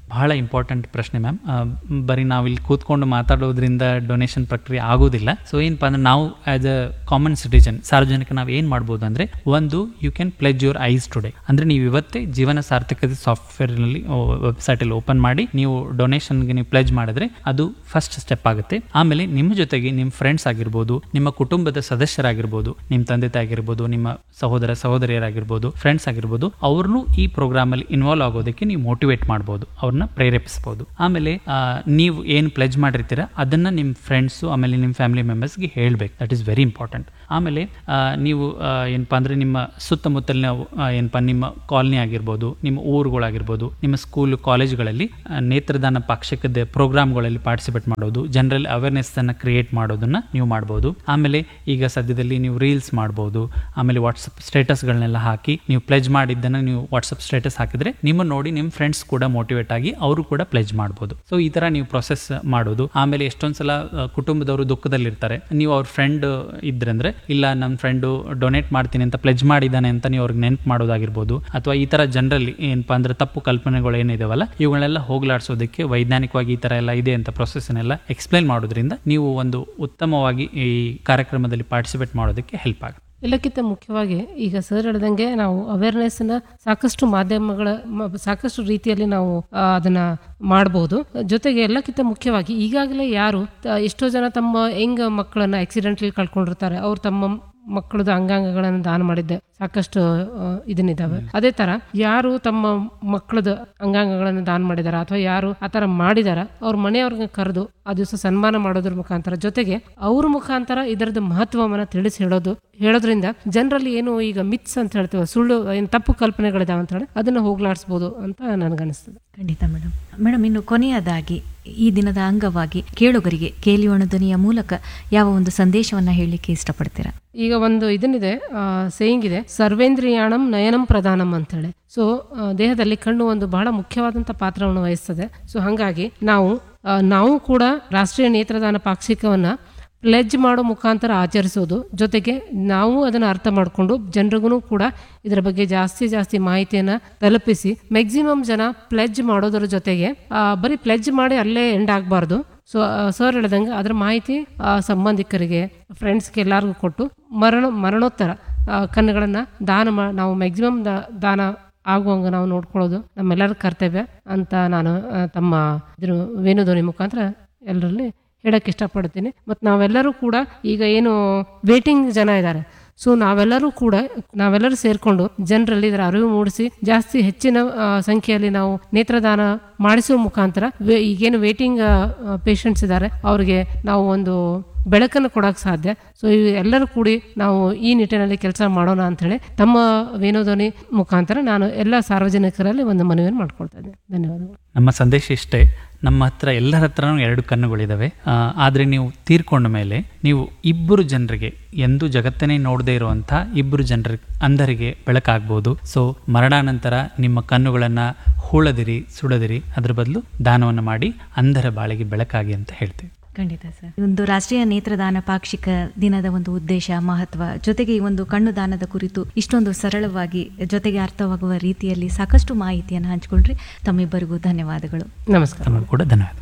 ಬಹಳ ಇಂಪಾರ್ಟೆಂಟ್ ಪ್ರಶ್ನೆ ಮ್ಯಾಮ್ ಬರೀ ನಾವು ಇಲ್ಲಿ ಕೂತ್ಕೊಂಡು ಮಾತಾಡೋದ್ರಿಂದ ಡೊನೇಷನ್ ಪ್ರಕ್ರಿಯೆ ಆಗೋದಿಲ್ಲ ಸೊ ಏನಪ್ಪಾ ಅಂದ್ರೆ ನಾವು ಆಸ್ ಅ ಕಾಮನ್ ಸಿಟಿಜನ್ ಸಾರ್ವಜನಿಕ ನಾವು ಏನು ಮಾಡ್ಬೋದು ಅಂದ್ರೆ ಒಂದು you can pledge your eyes today ಅಂದ್ರೆ ನೀವು ಇವತ್ತೇ ಜೀವನ ಸಾರ್ಥಕತೆ ಸಾಫ್ಟ್ವೇರ್ನಲ್ಲಿ ವೆಬ್ಸೈಟಲ್ಲಿ ಓಪನ್ ಮಾಡಿ ನೀವು ಡೊನೇಷನ್ಗೆ ನೀವು ಪ್ಲೆಜ್ ಮಾಡಿದ್ರೆ ಅದು ಫಸ್ಟ್ ಸ್ಟೆಪ್ ಆಗುತ್ತೆ ಆಮೇಲೆ ನಿಮ್ಮ ಜೊತೆಗೆ ನಿಮ್ಮ ಫ್ರೆಂಡ್ಸ್ ಆಗಿರ್ಬೋದು ನಿಮ್ಮ ಕುಟುಂಬದ ಸದಸ್ಯರಾಗಿರ್ಬೋದು ನಿಮ್ಮ ತಂದೆ ತಾಯಿ ಆಗಿರ್ಬೋದು ನಿಮ್ಮ ಸಹೋದರ ಸಹೋದರಿಯರಾಗಿರ್ಬೋದು ಫ್ರೆಂಡ್ಸ್ ಆಗಿರ್ಬೋದು ಅವ್ರನ್ನೂ ಈ ಪ್ರೋಗ್ರಾಮ್ ಅಲ್ಲಿ ಇನ್ವಾಲ್ವ್ ಆಗೋದಕ್ಕೆ ನೀವು ಮೋಟಿವೇಟ್ ಮಾಡ್ಬೋದು ಅವ್ರನ್ನ ಪ್ರೇರೇಪಿಸಬಹುದು ಆಮೇಲೆ ಆ, ನೀವು ಏನು ಪ್ಲೆಜ್ ಮಾಡಿರ್ತೀರ ಅದನ್ನ ನಿಮ್ಮ ಫ್ರೆಂಡ್ಸು ಆಮೇಲೆ ನಿಮ್ಮ ಫ್ಯಾಮಿಲಿ ಮೆಂಬರ್ಸ್ಗೆ ಹೇಳ್ಬೇಕು ದಟ್ ಈಸ್ ವೆರಿ ಇಂಪಾರ್ಟೆಂಟ್ ಆಮೇಲೆ ಆ, ನೀವು ಆ, ಏನಪ್ಪಾ ಅಂದ್ರೆ ನಿಮ್ಮ ಸುತ್ತಮುತ್ತಲಿನ ಆ, ಏನಪ್ಪಾ ನಿಮ್ಮ ಕಾಲನಿ ಆಗಿರ್ಬೋದು ನಿಮ್ಮ ಊರುಗಳಾಗಿರ್ಬೋದು ನಿಮ್ಮ ಸ್ಕೂಲ್ ಕಾಲೇಜ್ಗಳಲ್ಲಿ ಆ, ನೇತ್ರದಾನ ಪಾಕ್ಷಿಕದ ಪ್ರೋಗ್ರಾಮ್ಗಳಲ್ಲಿ ಪಾರ್ಟಿಸಿಪೇಟ್ ಮಾಡೋದು ಜನರಲ್ ಅವೇರ್ನೆಸ್ ಅನ್ನ ಕ್ರಿಯೇಟ್ ಮಾಡೋದನ್ನ ನೀವು ಮಾಡ್ಬೋದು ಆಮೇಲೆ ಈಗ ಸದ್ಯದಲ್ಲಿ ನೀವು ರೀಲ್ಸ್ ಮಾಡ್ಬೋದು ಆಮೇಲೆ ವಾಟ್ಸಪ್ ಸ್ಟೇಟಸ್ಗಳನ್ನೆಲ್ಲ ಹಾಕಿ ನೀವು ಪ್ಲೆಜ್ ಮಾಡಿದ್ದನ್ನು ನೀವು ವಾಟ್ಸಪ್ ಸ್ಟೇಟಸ್ ಹಾಕಿದ್ರೆ ನಿಮ್ಮ ನೋಡಿ ನಿಮ್ಮ ಫ್ರೆಂಡ್ಸ್ ಕೂಡ ಮೋಟಿವೇಟ್ ಆಗಿ ಅವರು ಕೂಡ ಪ್ಲೆಜ್ ಮಾಡ್ಬೋದು ಸೊ ಈ ತರ ನೀವು ಪ್ರೊಸೆಸ್ ಮಾಡೋದು ಆಮೇಲೆ ಎಷ್ಟೊಂದ್ ಸಲ ಆ, ಕುಟುಂಬದವರು ದುಃಖದಲ್ಲಿರ್ತಾರೆ ನೀವು ಅವ್ರ ಫ್ರೆಂಡ್ ಇದ್ರಂದ್ರೆ ಇಲ್ಲ ನನ್ನ ಫ್ರೆಂಡು ಡೊನೇಟ್ ಮಾಡ್ತೀನಿ ಅಂತ ಪ್ಲೆಜ್ ಮಾಡಿದ್ದಾನೆ ಅಂತ ನೀವು ಅವ್ರಿಗೆ ನೆನ್ಪು ಮಾಡೋದಾಗಿರ್ಬೋದು ಅಥವಾ ಈ ತರ ಜನರಲಿ ಏನಪ್ಪಾ ಅಂದ್ರೆ ತಪ್ಪು ಕಲ್ಪನೆಗಳು ಏನಿದಾವಲ್ಲ ಇವುಗಳನ್ನೆಲ್ಲ ಹೋಗ್ಲಾಡ್ಸೋದಕ್ಕೆ ವೈಜ್ಞಾನಿಕವಾಗಿ ಈ ತರ ಎಲ್ಲ ಇದೆ ಅಂತ ಪ್ರೊಸೆಸ್ ಎಲ್ಲ ಎಕ್ಸ್ಪ್ಲೈನ್ ಮಾಡೋದ್ರಿಂದ ನೀವು ಒಂದು ಉತ್ತಮವಾಗಿ ಈ ಕಾರ್ಯಕ್ರಮದಲ್ಲಿ ಪಾರ್ಟಿಸಿಪೇಟ್ ಮಾಡೋದಕ್ಕೆ ಹೆಲ್ಪ್ ಆಗುತ್ತೆ ಎಲ್ಲಕ್ಕಿಂತ ಮುಖ್ಯವಾಗಿ ಈಗ ಸರ್ ಹೇಳ್ದಂಗೆ ನಾವು ಅವೇರ್ನೆಸ್ನ ಸಾಕಷ್ಟು ಮಾಧ್ಯಮಗಳ ಮ- ಸಾಕಷ್ಟು ರೀತಿಯಲ್ಲಿ ನಾವು ಆ, ಅದನ್ನ ಮಾಡ್ಬೋದು ಜೊತೆಗೆ ಎಲ್ಲಕ್ಕಿಂತ ಮುಖ್ಯವಾಗಿ ಈಗಾಗಲೇ ಯಾರು ತ- ಎಷ್ಟೋ ಜನ ತಮ್ಮ ಹೆಂಗ ಮಕ್ಕಳನ್ನ ಆಕ್ಸಿಡೆಂಟ್ಲಿ ಕಳ್ಕೊಂಡಿರ್ತಾರೆ ಅವ್ರು ತಮ್ಮ ಮಕ್ಕಳದ ಅಂಗಾಂಗಗಳನ್ನು ದಾನ ಮಾಡಿದ್ದೆ ಸಾಕಷ್ಟು ಆ, ಇದನ್ನಿದಾವೆ ಅದೇ ತರ ಯಾರು ತಮ್ಮ ಮಕ್ಕಳದ ಅಂಗಾಂಗಗಳನ್ನು ದಾನ ಮಾಡಿದಾರ ಅಥವಾ ಯಾರು ಆ ತರ ಮಾಡಿದಾರ ಅವ್ರ ಮನೆಯವ್ರಿಗೆ ಕರೆದು ಆ ದಿವಸ ಸನ್ಮಾನ ಮಾಡೋದ್ರ ಮುಖಾಂತರ ಜೊತೆಗೆ ಅವ್ರ ಮುಖಾಂತರ ಇದರದ ಮಹತ್ವವನ್ನ ತಿಳಿಸಿ ಹೇಳೋದು ಹೇಳೋದ್ರಿಂದ ಜನರಲ್ಲಿ ಏನು ಈಗ ಮಿತ್ಸ್ ಅಂತ ಹೇಳ್ತೇವೆ ಸುಳ್ಳು ಏನು ತಪ್ಪು ಕಲ್ಪನೆಗಳಿದಾವೆ ಅಂತ ಹೇಳಿ ಅದನ್ನ ಹೋಗ್ಲಾಡಿಸ್ಬೋದು ಅಂತ ನನಗನ್ನಿಸ್ತದೆ ಖಂಡಿತ ಮೇಡಮ್ ಮೇಡಮ್ ಇನ್ನು ಕೊನೆಯದಾಗಿ ಈ ದಿನದ ಅಂಗವಾಗಿ ಕೇಳುಗರಿಗೆ ಕೇಳಿಯೋಣ ಧ್ವನಿಯ ಮೂಲಕ ಯಾವ ಒಂದು ಸಂದೇಶವನ್ನ ಹೇಳಲಿಕ್ಕೆ ಇಷ್ಟಪಡ್ತೀರಾ ಈಗ ಒಂದು ಇದನ್ನಿದೆ ಸೇಯಿಂಗ್ ಇದೆ ಸರ್ವೇಂದ್ರಿಯಾಣಂ ನಯನಂ ಪ್ರಧಾನಂ ಅಂತೇಳಿ ಸೊ ದೇಹದಲ್ಲಿ ಕಣ್ಣು ಒಂದು ಬಹಳ ಮುಖ್ಯವಾದಂಥ ಪಾತ್ರವನ್ನು ವಹಿಸ್ತದೆ ಸೊ ಹಾಗಾಗಿ ನಾವು ಆ, ನಾವು ಕೂಡ ರಾಷ್ಟ್ರೀಯ ನೇತ್ರದಾನ ಪಾಕ್ಷಿಕವನ್ನ ಪ್ಲೆಜ್ ಮಾಡೋ ಮುಖಾಂತರ ಆಚರಿಸೋದು ಜೊತೆಗೆ ನಾವು ಅದನ್ನು ಅರ್ಥ ಮಾಡಿಕೊಂಡು ಜನರಿಗೂ ಕೂಡ ಇದರ ಬಗ್ಗೆ ಜಾಸ್ತಿ ಜಾಸ್ತಿ ಮಾಹಿತಿಯನ್ನು ತಲುಪಿಸಿ ಮ್ಯಾಕ್ಸಿಮಮ್ ಜನ ಪ್ಲೆಜ್ ಮಾಡೋದ್ರ ಜೊತೆಗೆ ಆ, ಬರೀ ಪ್ಲೆಜ್ ಮಾಡಿ ಅಲ್ಲೇ ಎಂಡ್ ಆಗಬಾರ್ದು ಸೊ ಸರ್ ಹೇಳ್ದಂಗೆ ಅದರ ಮಾಹಿತಿ ಆ, ಸಂಬಂಧಿಕರಿಗೆ ಫ್ರೆಂಡ್ಸ್ಗೆ ಎಲ್ಲರಿಗೂ ಕೊಟ್ಟು ಮರಣ ಮರಣೋತ್ತರ ಆ, ಕಣ್ಣುಗಳನ್ನು ದಾನ ಮಾ ನಾವು ಮ್ಯಾಕ್ಸಿಮಮ್ ದಾನ ಆಗುವಂಗೆ ನಾವು ನೋಡ್ಕೊಳ್ಳೋದು ನಮ್ಮೆಲ್ಲರ ಕರ್ತವ್ಯ ಅಂತ ನಾನು ಆ, ತಮ್ಮ ಇದ್ರ ವೇಣುಧ್ವನಿ ಮುಖಾಂತರ ಎಲ್ಲರಲ್ಲಿ ಹೇಳಕ್ಕೆ ಇಷ್ಟಪಡ್ತೀನಿ ಮತ್ತು ನಾವೆಲ್ಲರೂ ಕೂಡ ಈಗ ಏನು ವೇಟಿಂಗ್ ಜನ ಇದ್ದಾರೆ ಸೊ ನಾವೆಲ್ಲರೂ ಕೂಡ ನಾವೆಲ್ಲರೂ ಸೇರಿಕೊಂಡು ಜನರಲ್ಲಿ ಇದರ ಅರಿವು ಮೂಡಿಸಿ ಜಾಸ್ತಿ ಹೆಚ್ಚಿನ ಆ, ಸಂಖ್ಯೆಯಲ್ಲಿ ನಾವು ನೇತ್ರದಾನ ಮಾಡಿಸುವ ಮುಖಾಂತರ ವೇ- ಈಗೇನು ವೇಟಿಂಗ್ ಪೇಷಂಟ್ಸ್ ಇದ್ದಾರೆ ಅವರಿಗೆ ನಾವು ಒಂದು ಬೆಳಕನ್ನು ಕೊಡೋಕೆ ಸಾಧ್ಯ ಸೊ ಇವು ಎಲ್ಲರೂ ಕೂಡಿ ನಾವು ಈ ನಿಟ್ಟಿನಲ್ಲಿ ಕೆಲಸ ಮಾಡೋಣ ಅಂಥೇಳಿ ತಮ್ಮ ವೇಣುಧ್ವನಿ ಮುಖಾಂತರ ನಾನು ಎಲ್ಲ ಸಾರ್ವಜನಿಕರಲ್ಲಿ ಒಂದು ಮನವಿಯನ್ನು ಮಾಡ್ಕೊಳ್ತಾ ಇದ್ದೇನೆ ಧನ್ಯವಾದಗಳು ನಮ್ಮ ಸಂದೇಶ ಇಷ್ಟೇ ನಮ್ಮ ಹತ್ರ ಎಲ್ಲರ ಹತ್ರನೂ ಎರಡು ಕಣ್ಣುಗಳಿದಾವೆ ಆ, ಆದ್ರೆ ನೀವು ತೀರ್ಕೊಂಡ ಮೇಲೆ ನೀವು ಇಬ್ಬರು ಜನರಿಗೆ ಎಂದು ಜಗತ್ತನ್ನೇ ನೋಡದೇ ಇರುವಂಥ ಇಬ್ಬರು ಜನರ ಅಂಧರಿಗೆ ಬೆಳಕಾಗ್ಬೋದು ಸೊ ಮರಣಾನಂತರ ನಿಮ್ಮ ಕಣ್ಣುಗಳನ್ನ ಹೂಳದಿರಿ ಸುಡದಿರಿ ಅದ್ರ ಬದಲು ದಾನವನ್ನು ಮಾಡಿ ಅಂಧರ ಬಾಳಿಗೆ ಬೆಳಕಾಗಿ ಅಂತ ಹೇಳ್ತೀವಿ ಖಂಡಿತ ಸರ್ ಈ ಒಂದು ರಾಷ್ಟ್ರೀಯ ನೇತ್ರದಾನ ಪಾಕ್ಷಿಕ ದಿನದ ಒಂದು ಉದ್ದೇಶ ಮಹತ್ವ ಜೊತೆಗೆ ಈ ಒಂದು ಕಣ್ಣು ದಾನದ ಕುರಿತು ಇಷ್ಟೊಂದು ಸರಳವಾಗಿ ಜೊತೆಗೆ ಅರ್ಥವಾಗುವ ರೀತಿಯಲ್ಲಿ ಸಾಕಷ್ಟು ಮಾಹಿತಿಯನ್ನು ಹಂಚಿಕೊಂಡ್ರಿ ತಮ್ಮಿಬ್ಬರಿಗೂ ಧನ್ಯವಾದಗಳು ನಮಸ್ಕಾರ ತಮಗೂ ಕೂಡ ಧನ್ಯವಾದ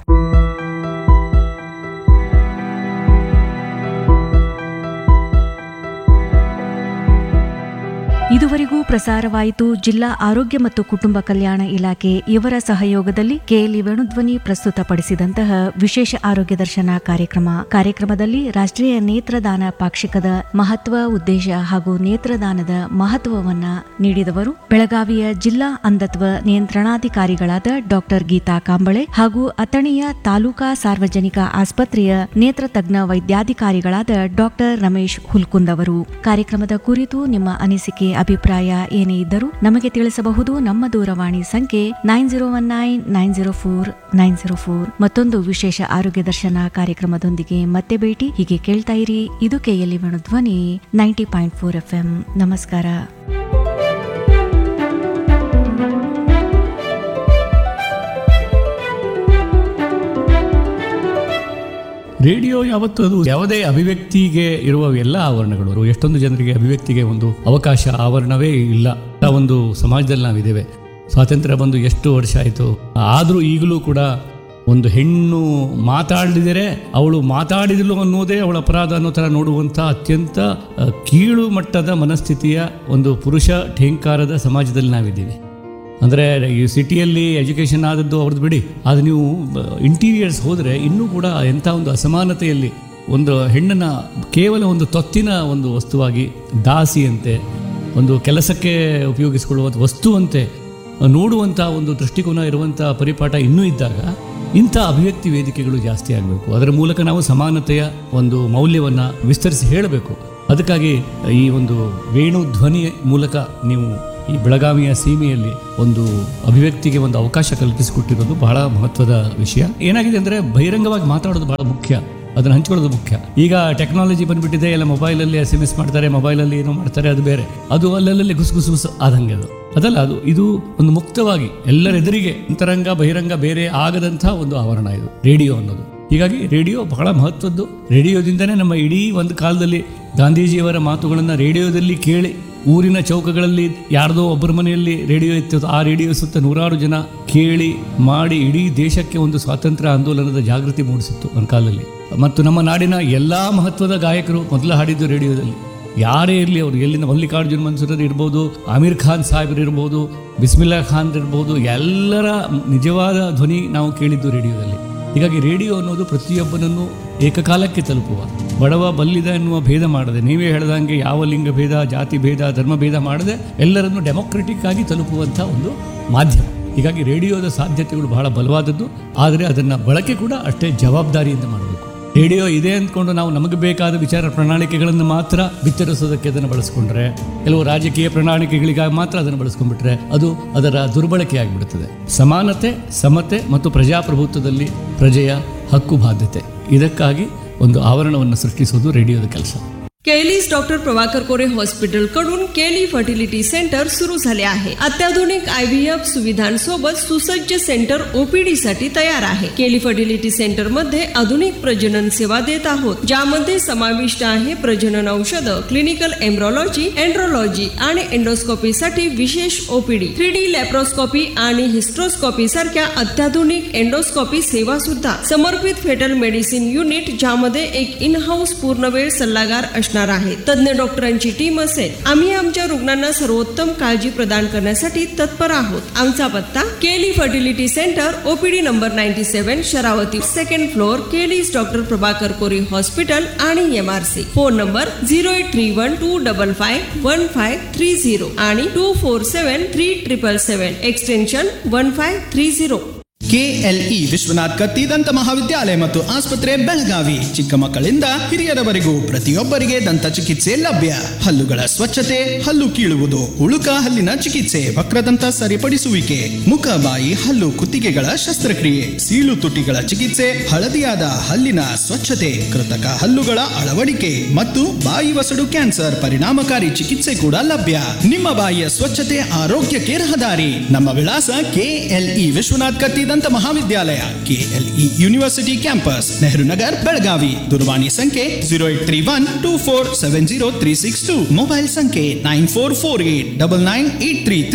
ಇದುವರೆಗೂ ಪ್ರಸಾರವಾಯಿತು ಜಿಲ್ಲಾ ಆರೋಗ್ಯ ಮತ್ತು ಕುಟುಂಬ ಕಲ್ಯಾಣ ಇಲಾಖೆ ಇವರ ಸಹಯೋಗದಲ್ಲಿ ಕೆಎಲ್ಇ ವೇಣುಧ್ವನಿ ಪ್ರಸ್ತುತಪಡಿಸಿದಂತಹ ವಿಶೇಷ ಆರೋಗ್ಯ ದರ್ಶನ ಕಾರ್ಯಕ್ರಮ ಕಾರ್ಯಕ್ರಮದಲ್ಲಿ ರಾಷ್ಟ್ರೀಯ ನೇತ್ರದಾನ ಪಾಕ್ಷಿಕದ ಮಹತ್ವ ಉದ್ದೇಶ ಹಾಗೂ ನೇತ್ರದಾನದ ಮಹತ್ವವನ್ನ ನೀಡಿದವರು ಬೆಳಗಾವಿಯ ಜಿಲ್ಲಾ ಅಂಧತ್ವ ನಿಯಂತ್ರಣಾಧಿಕಾರಿಗಳಾದ ಡಾಕ್ಟರ್ ಗೀತಾ ಕಾಂಬಳೆ ಹಾಗೂ ಅಥಣಿಯ ತಾಲೂಕಾ ಸಾರ್ವಜನಿಕ ಆಸ್ಪತ್ರೆಯ ನೇತ್ರ ತಜ್ಞ ವೈದ್ಯಾಧಿಕಾರಿಗಳಾದ ಡಾಕ್ಟರ್ ರಮೇಶ್ ಹುಲ್ಕುಂದ್ ಅವರು ಕಾರ್ಯಕ್ರಮದ ಕುರಿತು ನಿಮ್ಮ ಅನಿಸಿಕೆ ಅಭಿಪ್ರಾಯ ಏನೇ ಇದ್ದರೂ ನಮಗೆ ತಿಳಿಸಬಹುದು ನಮ್ಮ ದೂರವಾಣಿ ಸಂಖ್ಯೆ nine zero one nine nine zero four nine zero four ಮತ್ತೊಂದು ವಿಶೇಷ ಆರೋಗ್ಯ ದರ್ಶನ ಕಾರ್ಯಕ್ರಮದೊಂದಿಗೆ ಮತ್ತೆ ಭೇಟಿ ಹೀಗೆ ಕೇಳ್ತಾ ಇರಿ ಇದು ಕೆಎಲ್ಇ ಧ್ವನಿ ninety point four F M ನಮಸ್ಕಾರ ರೇಡಿಯೋ ಯಾವತ್ತು ಅದು ಯಾವುದೇ ಅಭಿವ್ಯಕ್ತಿಗೆ ಇರುವ ಎಲ್ಲ ಆವರಣಗಳು ಎಷ್ಟೊಂದು ಜನರಿಗೆ ಅಭಿವ್ಯಕ್ತಿಗೆ ಒಂದು ಅವಕಾಶ ಆವರಣವೇ ಇಲ್ಲ ಆ ಒಂದು ಸಮಾಜದಲ್ಲಿ ನಾವಿದ್ದೇವೆ ಸ್ವಾತಂತ್ರ್ಯ ಬಂದು ಎಷ್ಟು ವರ್ಷ ಆಯಿತು ಆದರೂ ಈಗಲೂ ಕೂಡ ಒಂದು ಹೆಣ್ಣು ಮಾತಾಡಿದರೆ ಅವಳು ಮಾತಾಡಿದಳು ಅನ್ನೋದೇ ಅವಳ ಅಪರಾಧ ಅನ್ನೋ ಥರ ನೋಡುವಂಥ ಅತ್ಯಂತ ಆ, ಕೀಳು ಮಟ್ಟದ ಮನಸ್ಥಿತಿಯ ಒಂದು ಪುರುಷ ಠೇಂಕಾರದ ಸಮಾಜದಲ್ಲಿ ನಾವಿದ್ದೀವಿ ಅಂದರೆ ಈ ಸಿಟಿಯಲ್ಲಿ ಎಜುಕೇಷನ್ ಆದದ್ದು ಅವ್ರದ್ದು ಬಿಡಿ ಅದು ನೀವು ಇಂಟೀರಿಯರ್ಸ್ ಹೋದರೆ ಇನ್ನೂ ಕೂಡ ಎಂಥ ಒಂದು ಅಸಮಾನತೆಯಲ್ಲಿ ಒಂದು ಹೆಣ್ಣನ್ನು ಕೇವಲ ಒಂದು ತೊತ್ತಿನ ಒಂದು ವಸ್ತುವಾಗಿ ದಾಸಿಯಂತೆ ಒಂದು ಕೆಲಸಕ್ಕೆ ಉಪಯೋಗಿಸಿಕೊಳ್ಳುವಂಥ ವಸ್ತುವಂತೆ ನೋಡುವಂಥ ಒಂದು ದೃಷ್ಟಿಕೋನ ಇರುವಂಥ ಪರಿಪಾಠ ಇನ್ನೂ ಇದ್ದಾಗ ಇಂಥ ಅಭಿವ್ಯಕ್ತಿ ವೇದಿಕೆಗಳು ಜಾಸ್ತಿ ಆಗಬೇಕು ಅದರ ಮೂಲಕ ನಾವು ಸಮಾನತೆಯ ಒಂದು ಮೌಲ್ಯವನ್ನು ವಿಸ್ತರಿಸಿ ಹೇಳಬೇಕು ಅದಕ್ಕಾಗಿ ಈ ಒಂದು ವೇಣು ಧ್ವನಿ ಮೂಲಕ ನೀವು ಈ ಬೆಳಗಾವಿಯ ಸೀಮೆಯಲ್ಲಿ ಒಂದು ಅಭಿವ್ಯಕ್ತಿಗೆ ಒಂದು ಅವಕಾಶ ಕಲ್ಪಿಸಿಕೊಟ್ಟಿರೋದು ಬಹಳ ಮಹತ್ವದ ವಿಷಯ ಏನಾಗಿದೆ ಅಂದರೆ ಬಹಿರಂಗವಾಗಿ ಮಾತಾಡೋದು ಬಹಳ ಮುಖ್ಯ ಅದನ್ನು ಹಂಚ್ಕೊಳ್ಳೋದು ಮುಖ್ಯ ಈಗ ಟೆಕ್ನಾಲಜಿ ಬಂದ್ಬಿಟ್ಟಿದೆ ಎಲ್ಲ ಮೊಬೈಲಲ್ಲಿ ಎಸ್ ಎಮ್ ಎಸ್ ಮಾಡ್ತಾರೆ ಮೊಬೈಲಲ್ಲಿ ಏನೋ ಮಾಡ್ತಾರೆ ಅದು ಬೇರೆ ಅದು ಅಲ್ಲಲ್ಲಿ ಗುಸು ಗುಸು ಗುಸು ಆದಂಗೆ ಅದು ಅದಲ್ಲ ಅದು ಇದು ಒಂದು ಮುಕ್ತವಾಗಿ ಎಲ್ಲರೆದುರಿಗೆ ಅಂತರಂಗ ಬಹಿರಂಗ ಬೇರೆ ಆಗದಂಥ ಒಂದು ಆವರಣ ಇದು ರೇಡಿಯೋ ಅನ್ನೋದು ಹೀಗಾಗಿ ರೇಡಿಯೋ ಬಹಳ ಮಹತ್ವದ್ದು ರೇಡಿಯೋದಿಂದನೇ ನಮ್ಮ ಇಡೀ ಒಂದು ಕಾಲದಲ್ಲಿ ಗಾಂಧೀಜಿಯವರ ಮಾತುಗಳನ್ನು ರೇಡಿಯೋದಲ್ಲಿ ಕೇಳಿ ಊರಿನ ಚೌಕಗಳಲ್ಲಿ ಯಾರ್ದೋ ಒಬ್ಬರ ಮನೆಯಲ್ಲಿ ರೇಡಿಯೋ ಇತ್ತು ಆ ರೇಡಿಯೋ ಸುತ್ತ ನೂರಾರು ಜನ ಕೇಳಿ ಮಾಡಿ ಇಡೀ ದೇಶಕ್ಕೆ ಒಂದು ಸ್ವಾತಂತ್ರ್ಯ ಆಂದೋಲನದ ಜಾಗೃತಿ ಮೂಡಿಸಿತ್ತು ಒಂದು ಕಾಲದಲ್ಲಿ ಮತ್ತು ನಮ್ಮ ನಾಡಿನ ಎಲ್ಲ ಮಹತ್ವದ ಗಾಯಕರು ಮೊದಲು ಹಾಡಿದ್ದು ರೇಡಿಯೋದಲ್ಲಿ ಯಾರೇ ಇರಲಿ ಅವರು ಎಲ್ಲಿಂದ ಮಲ್ಲಿಕಾರ್ಜುನ್ ಮನ್ಸೂರರು ಇರ್ಬೋದು ಆಮೀರ್ ಖಾನ್ ಸಾಹೇಬ್ರು ಇರ್ಬೋದು ಬಿಸ್ಮಿಲ್ಲಾ ಖಾನ್ ಇರ್ಬೋದು ಎಲ್ಲರ ನಿಜವಾದ ಧ್ವನಿ ನಾವು ಕೇಳಿದ್ದು ರೇಡಿಯೋದಲ್ಲಿ ಹೀಗಾಗಿ ರೇಡಿಯೋ ಅನ್ನೋದು ಪ್ರತಿಯೊಬ್ಬನನ್ನು ಏಕಕಾಲಕ್ಕೆ ತಲುಪುವ ಬಡವ ಬಲ್ಲಿದ ಎನ್ನುವ ಭೇದ ಮಾಡದೆ ನೀವೇ ಹೇಳ್ದಂಗೆ ಯಾವ ಲಿಂಗ ಭೇದ ಜಾತಿ ಭೇದ ಧರ್ಮ ಭೇದ ಮಾಡದೆ ಎಲ್ಲರನ್ನು ಡೆಮೊಕ್ರೆಟಿಕ್ ಆಗಿ ತಲುಪುವಂಥ ಒಂದು ಮಾಧ್ಯಮ ಹೀಗಾಗಿ ರೇಡಿಯೋದ ಸಾಧ್ಯತೆಗಳು ಬಹಳ ಬಲವಾದದ್ದು ಆದರೆ ಅದನ್ನು ಬಳಕೆ ಕೂಡ ಅಷ್ಟೇ ಜವಾಬ್ದಾರಿಯಿಂದ ಮಾಡಬೇಕು ರೇಡಿಯೋ ಇದೆ ಅಂದ್ಕೊಂಡು ನಾವು ನಮಗೆ ಬೇಕಾದ ವಿಚಾರ ಪ್ರಣಾಳಿಕೆಗಳನ್ನು ಮಾತ್ರ ಬಿತ್ತರಿಸೋದಕ್ಕೆ ಅದನ್ನು ಬಳಸ್ಕೊಂಡ್ರೆ ಕೆಲವು ರಾಜಕೀಯ ಪ್ರಣಾಳಿಕೆಗಳಿಗಾಗಿ ಮಾತ್ರ ಅದನ್ನು ಬಳಸ್ಕೊಂಡ್ಬಿಟ್ರೆ ಅದು ಅದರ ದುರ್ಬಳಕೆ ಆಗಿಬಿಡುತ್ತದೆ ಸಮಾನತೆ ಸಮತೆ ಮತ್ತು ಪ್ರಜಾಪ್ರಭುತ್ವದಲ್ಲಿ ಪ್ರಜೆಯ ಹಕ್ಕು ಬಾಧ್ಯತೆ ಇದಕ್ಕಾಗಿ ಒಂದು ಆವರಣವನ್ನು ಸೃಷ್ಟಿಸುವುದು ರೇಡಿಯೋದ ಕೆಲಸ केलीस डॉक्टर प्रभाकर कोरे हॉस्पिटल कडून केली फर्टिलिटी सेंटर सुरू झाले आहे अत्याधुनिक आयव्हीएफ सुविधांसोबत सुसज्ज सेंटर ओपीडी साठी तयार आहे केली फर्टिलिटी सेंटर मध्ये आधुनिक प्रजनन सेवा देत आहोत ज्यामध्ये समाविष्ट आहे प्रजनन औषध क्लिनिकल एम्ब्रॉलॉजी एंड्रोलॉजी आणि एंडोस्कोपी साठी विशेष ओपीडी थ्री डी लॅप्रोस्कोपी आणि हिस्ट्रोस्कोपी सारख्या अत्याधुनिक एंडोस्कोपी सेवा सुद्धा समर्पित फेटल मेडिसिन युनिट ज्यामध्ये एक इन हाऊस पूर्णवेळ सल्लागार असणार आहे तज्ञ डॉक्टरांची टीम असेल आम्ही आमच्या रुग्णांना सर्वोत्तम काळजी प्रदान करण्यासाठी तत्पर आहोत आमचा पत्ता KLE fertility centre OPD number ninety seven Sharavati second floor KLE's doctor Prabhakar Kore hospital आणि MRC phone number zero eight three one two double five one five three zero आणि two four seven three triple seven extension one five three zero KLE Vishwanath Katti ದಂತ ಮಹಾವಿದ್ಯಾಲಯ ಮತ್ತು ಆಸ್ಪತ್ರೆ ಬೆಳಗಾವಿ ಚಿಕ್ಕ ಮಕ್ಕಳಿಂದ ಹಿರಿಯರವರೆಗೂ ಪ್ರತಿಯೊಬ್ಬರಿಗೆ ದಂತ ಚಿಕಿತ್ಸೆ ಲಭ್ಯ ಹಲ್ಲುಗಳ ಸ್ವಚ್ಛತೆ ಹಲ್ಲು ಕೀಳುವುದು ಉಳುಕ ಹಲ್ಲಿನ ಚಿಕಿತ್ಸೆ ವಕ್ರದಂತ ಸರಿಪಡಿಸುವಿಕೆ ಮುಖ ಬಾಯಿ ಹಲ್ಲು ಕುತ್ತಿಗೆಗಳ ಶಸ್ತ್ರಕ್ರಿಯೆ ಸೀಳು ತುಟಿಗಳ ಚಿಕಿತ್ಸೆ ಹಳದಿಯಾದ ಹಲ್ಲಿನ ಸ್ವಚ್ಛತೆ ಕೃತಕ ಹಲ್ಲುಗಳ ಅಳವಡಿಕೆ ಮತ್ತು ಬಾಯಿ ವಸಡು ಕ್ಯಾನ್ಸರ್ ಪರಿಣಾಮಕಾರಿ ಚಿಕಿತ್ಸೆ ಕೂಡ ಲಭ್ಯ ನಿಮ್ಮ ಬಾಯಿಯ ಸ್ವಚ್ಛತೆ ಆರೋಗ್ಯಕ್ಕೆ ರಹದಾರಿ ನಮ್ಮ ವಿಳಾಸ ಕೆಎಲ್ಇ ವಿಶ್ವನಾಥ್ ಕತ್ತಿ ದಂತ ಮಹಾವಿದ್ಯಾಲಯ KLE university campus Nehru Nagar Belagavi ದೂರವಾಣಿ ಸಂಖ್ಯೆ zero eight three one two four seven zero three six two mobile ಸಂಖ್ಯೆ nine four four eight double nine eight three